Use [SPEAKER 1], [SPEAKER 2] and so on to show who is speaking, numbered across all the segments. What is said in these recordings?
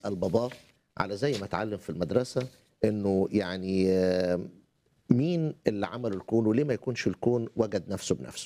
[SPEAKER 1] البابا على زي ما اتعلم في المدرسه انه يعني آه، مين اللي عمل الكون وليه ما يكونش الكون وجد نفسه بنفسه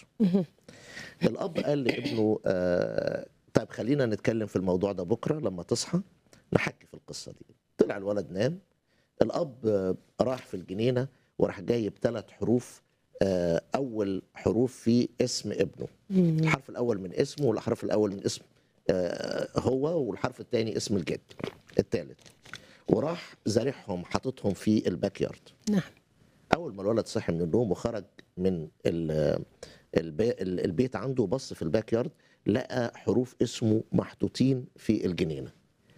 [SPEAKER 1] الاب قال لابنه آه، طيب خلينا نتكلم في الموضوع ده بكره لما تصحى نحكي في القصه دي طلع الولد نام الاب آه، راح في الجنينه وراح جايب ثلاث حروف آه، اول حروف في اسم ابنه الحرف الاول من اسمه والحرف الاول من اسم آه، هو والحرف الثاني اسم الجد الثالث وراح زارعهم حاططهم في الباك يارد
[SPEAKER 2] نعم
[SPEAKER 1] اول ما الولد صحي من النوم وخرج من ال- البي- البيت عنده بص في الباك يارد لقى حروف اسمه محطوطين في الجنينه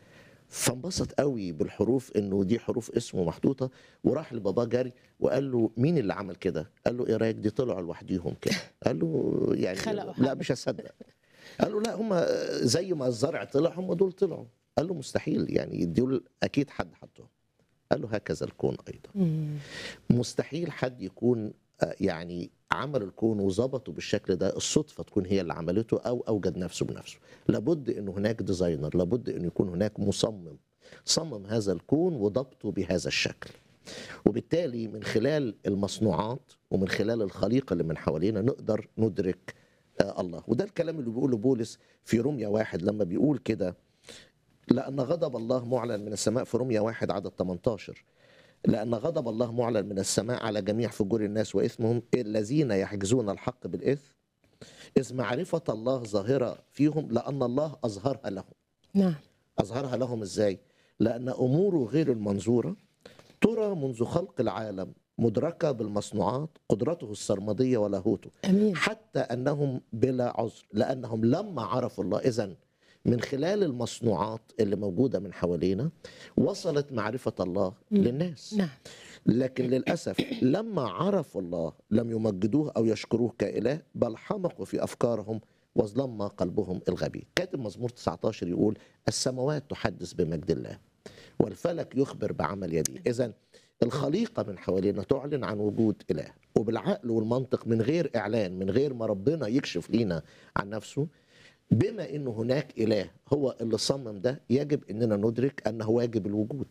[SPEAKER 1] فانبسط قوي بالحروف انه دي حروف اسمه محطوطه وراح لباباه جري وقال له مين اللي عمل كده؟ قال له ايه رايك دي طلعوا لوحديهم كده قال له يعني
[SPEAKER 2] خلقوا
[SPEAKER 1] لا
[SPEAKER 2] حاجة.
[SPEAKER 1] مش هصدق قال له لا هم زي ما الزرع طلع هم دول طلعوا قال له مستحيل يعني دول اكيد حد حطهم قال له هكذا الكون ايضا
[SPEAKER 2] مم.
[SPEAKER 1] مستحيل حد يكون آه، يعني عمل الكون وظبطه بالشكل ده الصدفه تكون هي اللي عملته او اوجد نفسه بنفسه لابد ان هناك ديزاينر لابد ان يكون هناك مصمم صمم هذا الكون وضبطه بهذا الشكل وبالتالي من خلال المصنوعات ومن خلال الخليقه اللي من حوالينا نقدر ندرك آه، الله وده الكلام اللي بيقوله بولس في روميا واحد لما بيقول كده لأن غضب الله معلن من السماء في روميا واحد عدد 18 لأن غضب الله معلن من السماء على جميع فجور الناس وإثمهم الذين يحجزون الحق بالإثم إذ معرفة الله ظاهرة فيهم لأن الله أظهرها لهم
[SPEAKER 2] نعم
[SPEAKER 1] أظهرها لهم إزاي؟ لأن أموره غير المنظورة ترى منذ خلق العالم مدركة بالمصنوعات قدرته السرمدية ولاهوته
[SPEAKER 2] امين
[SPEAKER 1] حتى انهم بلا عذر لانهم لما عرفوا الله اذا من خلال المصنوعات اللي موجوده من حوالينا وصلت معرفه الله
[SPEAKER 2] مم.
[SPEAKER 1] للناس
[SPEAKER 2] نعم
[SPEAKER 1] لكن للاسف لما عرفوا الله لم يمجدوه او يشكروه كاله بل حمقوا في افكارهم وظلم قلبهم الغبي كاتب مزمور 19 يقول السماوات تحدث بمجد الله والفلك يخبر بعمل يديه اذا الخليقه من حوالينا تعلن عن وجود اله وبالعقل والمنطق من غير اعلان من غير ما ربنا يكشف لينا عن نفسه بما انه هناك اله هو اللي صمم ده يجب اننا ندرك انه واجب الوجود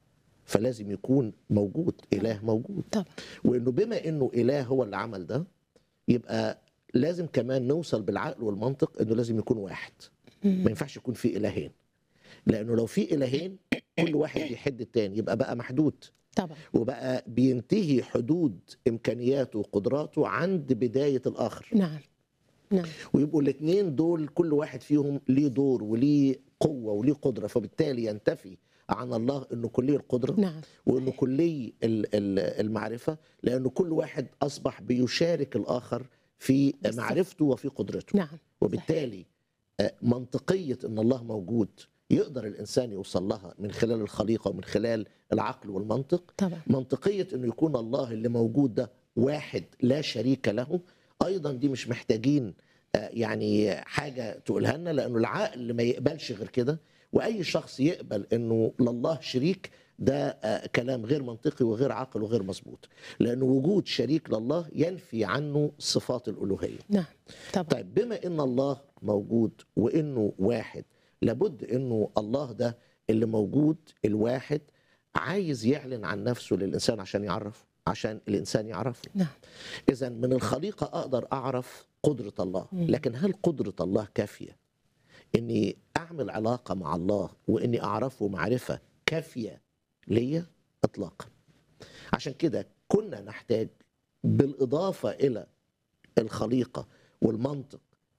[SPEAKER 1] فلازم يكون موجود اله موجود
[SPEAKER 2] طبعا
[SPEAKER 1] وانه بما انه اله هو اللي عمل ده يبقى لازم كمان نوصل بالعقل والمنطق انه لازم يكون واحد ما ينفعش يكون في الهين لانه لو في الهين كل واحد بيحد التاني يبقى بقى محدود
[SPEAKER 2] طبعا
[SPEAKER 1] وبقى بينتهي حدود امكانياته وقدراته عند بدايه الاخر
[SPEAKER 2] نعم نعم
[SPEAKER 1] ويبقوا الاثنين دول كل واحد فيهم ليه دور وليه قوه وليه قدره فبالتالي ينتفي عن الله انه كلي القدره
[SPEAKER 2] نعم
[SPEAKER 1] وانه كلي ال- ال- المعرفه لانه كل واحد اصبح بيشارك الاخر في
[SPEAKER 2] بالظبط.
[SPEAKER 1] معرفته وفي قدرته
[SPEAKER 2] نعم
[SPEAKER 1] وبالتالي آه، منطقيه ان الله موجود يقدر الانسان يوصل لها من خلال الخليقه ومن خلال العقل والمنطق
[SPEAKER 2] طبعا
[SPEAKER 1] منطقيه انه يكون الله اللي موجود ده واحد لا شريك له ايضا دي مش محتاجين آه، يعني حاجه تقولها لنا لانه العقل ما يقبلش غير كده واي شخص يقبل انه لله شريك ده آه، كلام غير منطقي وغير عاقل وغير مظبوط لانه وجود شريك لله ينفي عنه صفات الالوهيه
[SPEAKER 2] نعم طبعا
[SPEAKER 1] طيب بما ان الله موجود وانه واحد لابد انه الله ده اللي موجود الواحد عايز يعلن عن نفسه للانسان عشان يعرفه عشان الانسان يعرفه
[SPEAKER 2] نعم
[SPEAKER 1] اذا من الخليقه اقدر اعرف قدره الله
[SPEAKER 2] مم.
[SPEAKER 1] لكن هل قدره الله كافيه اني اعمل علاقه مع الله واني اعرفه معرفه كافيه ليا اطلاقا عشان كده كنا نحتاج بالاضافه الى الخليقه والمنطق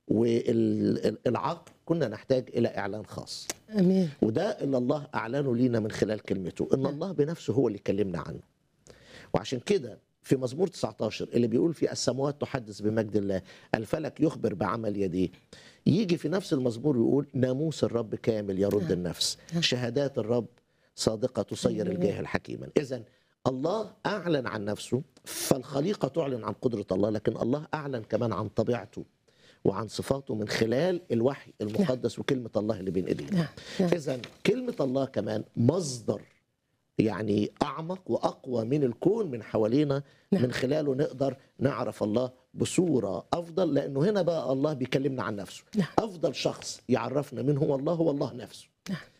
[SPEAKER 1] والعقل كنا نحتاج الى اعلان خاص
[SPEAKER 2] امين
[SPEAKER 1] وده اللي الله اعلنه لينا من خلال كلمته ان
[SPEAKER 2] نعم.
[SPEAKER 1] الله بنفسه هو اللي كلمنا عنه وعشان كده في مزمور 19 اللي بيقول في السماوات تحدث بمجد الله الفلك يخبر بعمل يديه يجي في نفس المزمور يقول ناموس الرب كامل يرد
[SPEAKER 2] نعم.
[SPEAKER 1] النفس
[SPEAKER 2] نعم.
[SPEAKER 1] شهادات الرب صادقة تصير
[SPEAKER 2] أيوة.
[SPEAKER 1] الجاهل حكيما إذا الله أعلن عن نفسه فالخليقة تعلن عن قدرة الله لكن الله أعلن كمان عن طبيعته وعن صفاته من خلال الوحي المقدس وكلمة الله اللي بين إيدينا
[SPEAKER 2] نعم نعم
[SPEAKER 1] اذا كلمه الله كمان مصدر يعني اعمق واقوى من الكون من حوالينا
[SPEAKER 2] نعم.
[SPEAKER 1] من خلاله نقدر نعرف الله بصوره افضل لانه هنا بقى الله بيكلمنا عن نفسه
[SPEAKER 2] نعم.
[SPEAKER 1] افضل شخص يعرفنا من هو الله هو الله نفسه
[SPEAKER 2] نعم